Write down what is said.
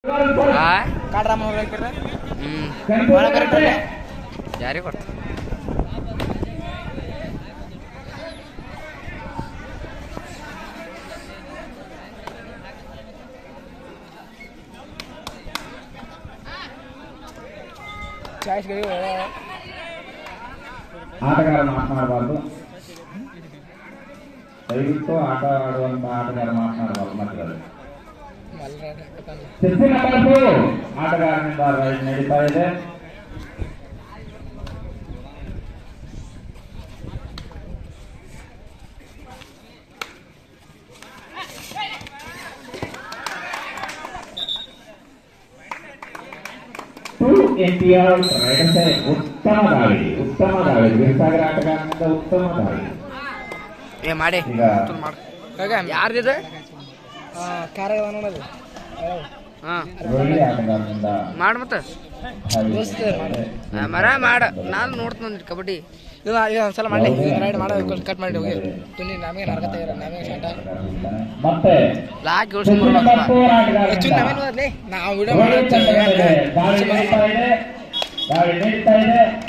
ಆ ಕಾಡ್ರಾಮ ಅವ್ರು ಹೇಳ್ತಾರೆ ಹ್ಮ್ ಭಾಳ ಕರೆಕ್ಟ್ ಅಲ್ಲ ಯಾರಿಗೆ ಕೊಡ್ತ ಚಾಯ್ಸ್ಗಳು ಆಟಗಾರ ಮಾತನಾಡಬಾರ್ದು ದಯವಿಟ್ಟು ಆಟ ಆಡುವಂತ ಆಟಗಾರ ಮಾತನಾಡಬಾರ್ದು ಮಧ್ಯದಲ್ಲಿ ಚೆಸ್ಸಿನ ಕನಸು ಆಟಗಾರನಿಂದ ರೈಡ್ ನಡೀತಾ ಇದೆ ಟು ಎನ್ಟಿಆರ್ ರೈಡರ್ಸ್ ಉತ್ತಮ ದಾಳಿ ಉತ್ತಮ ದಾಳಿ ವೀರಸಾಗರ ಆಟಗಾರನಿಂದ ಉತ್ತಮ ದಾಳಿ ಏ ಮಾಡಿ ಈಗ ಯಾರ್ದಿದೆ ಕಾರ ನೋಡೋದು ಹಾ ಒಳ್ಳೆ ಆಟಗಾರನಿಂದ ಮಾಡ್ ಮತ್ತ ದಾಳಿ ದೋಸ್ತ ನಡೀತಾ ಇದೆ. ಆ, ಮರ ಮಾಡ ನಾನು ನೋಡ್ತೀನಿ ಕಬಡ್ಡಿ ಇದು ಇದು ಒಂದ್ಸಲ ಮಾಡಿ ರೈಡ್ ಮಾಡೋ ಕಟ್ ಮಾಡಿ ಹೋಗಿ ತುನಿ ನಮಗೆ ನರಕತ ಇರ ನಮಗೆ ಶಾಟ ಮತ್ತೆ ಲಾಕ್ ಚೆಸ್ಸಿನ ಇಳ್ಸ್ಕೊಂಡ್ ಕನಸು ಆಟಗಾರನಿಂದ ಚುನ್ ನಮೇನು ಅದ್ಲೇ ನಾವು ವಿಡಿಯೋ ರೋಹಿತ್ ಚಂದ್ರನ್ ಇದೆ. ದಾಳಿ ನಡೀತಾ ಇದೆ ದಾಳಿ ನಡೀತಾ ಇದೆ